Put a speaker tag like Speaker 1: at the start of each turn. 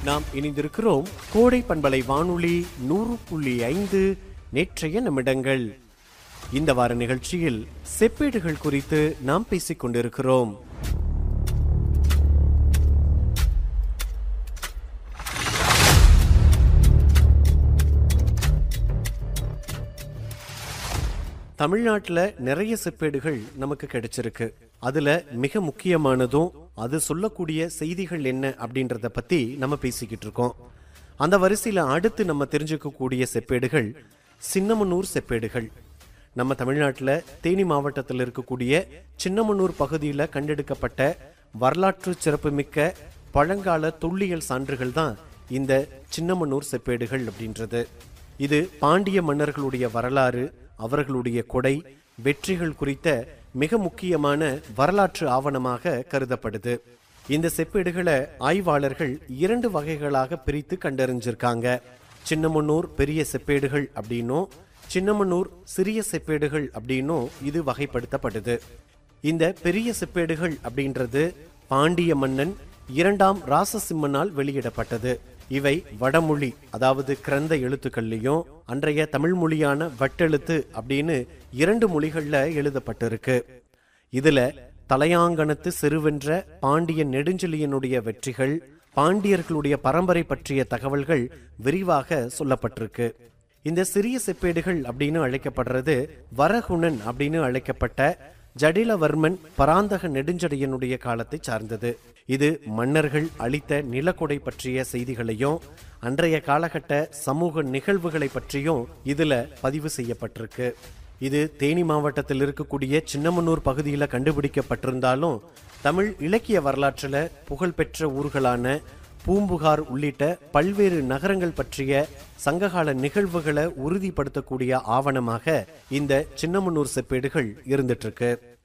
Speaker 1: நாம் இணைந்திருக்கிறோம் கோடை பண்பலை வானொலி நூறு புள்ளி ஐந்து நேற்றைய நிமிடங்கள் இந்த வார நிகழ்ச்சியில் செப்பேடுகள் குறித்து நாம் பேசிக் கொண்டிருக்கிறோம் தமிழ்நாட்டில் நிறைய செப்பேடுகள் நமக்கு கிடைச்சிருக்கு அதுல மிக முக்கியமானதும் அது சொல்லக்கூடிய செய்திகள் என்ன அப்படின்றத பத்தி நம்ம பேசிக்கிட்டு இருக்கோம் அந்த வரிசையில அடுத்து நம்ம தெரிஞ்சுக்கக்கூடிய செப்பேடுகள் சின்னமனூர் செப்பேடுகள் நம்ம தமிழ்நாட்டில் தேனி மாவட்டத்தில் இருக்கக்கூடிய சின்னமனூர் பகுதியில் கண்டெடுக்கப்பட்ட வரலாற்று சிறப்புமிக்க பழங்கால தொல்லியல் சான்றுகள் தான் இந்த சின்னமனூர் செப்பேடுகள் அப்படின்றது இது பாண்டிய மன்னர்களுடைய வரலாறு அவர்களுடைய கொடை வெற்றிகள் குறித்த மிக முக்கியமான வரலாற்று ஆவணமாக கருதப்படுது இந்த செப்பேடுகளை ஆய்வாளர்கள் இரண்டு வகைகளாக பிரித்து கண்டறிஞ்சிருக்காங்க சின்னமனூர் பெரிய செப்பேடுகள் அப்படின்னும் சின்னமனூர் சிறிய செப்பேடுகள் அப்படின்னும் இது வகைப்படுத்தப்படுது இந்த பெரிய செப்பேடுகள் அப்படின்றது பாண்டிய மன்னன் இரண்டாம் ராசசிம்மனால் வெளியிடப்பட்டது இவை வடமொழி அதாவது கிரந்த எழுத்துக்கள்லையும் அன்றைய தமிழ் மொழியான வட்டெழுத்து அப்படின்னு இரண்டு மொழிகள்ல எழுதப்பட்டிருக்கு இதுல தலையாங்கணத்து சிறுவென்ற பாண்டிய நெடுஞ்செழியனுடைய வெற்றிகள் பாண்டியர்களுடைய பரம்பரை பற்றிய தகவல்கள் விரிவாக சொல்லப்பட்டிருக்கு இந்த சிறிய செப்பேடுகள் அப்படின்னு அழைக்கப்படுறது வரகுணன் அப்படின்னு அழைக்கப்பட்ட ஜடிலவர்மன் பராந்தக நெடுஞ்செழியனுடைய காலத்தை சார்ந்தது இது மன்னர்கள் அளித்த நிலக்கொடை பற்றிய செய்திகளையும் அன்றைய காலகட்ட சமூக நிகழ்வுகளை பற்றியும் இதுல பதிவு செய்யப்பட்டிருக்கு இது தேனி மாவட்டத்தில் இருக்கக்கூடிய சின்னமனூர் பகுதியில் கண்டுபிடிக்கப்பட்டிருந்தாலும் தமிழ் இலக்கிய வரலாற்றில் புகழ்பெற்ற ஊர்களான பூம்புகார் உள்ளிட்ட பல்வேறு நகரங்கள் பற்றிய சங்ககால நிகழ்வுகளை உறுதிப்படுத்தக்கூடிய ஆவணமாக இந்த சின்னமனூர் செப்பேடுகள் இருந்துட்டு இருக்கு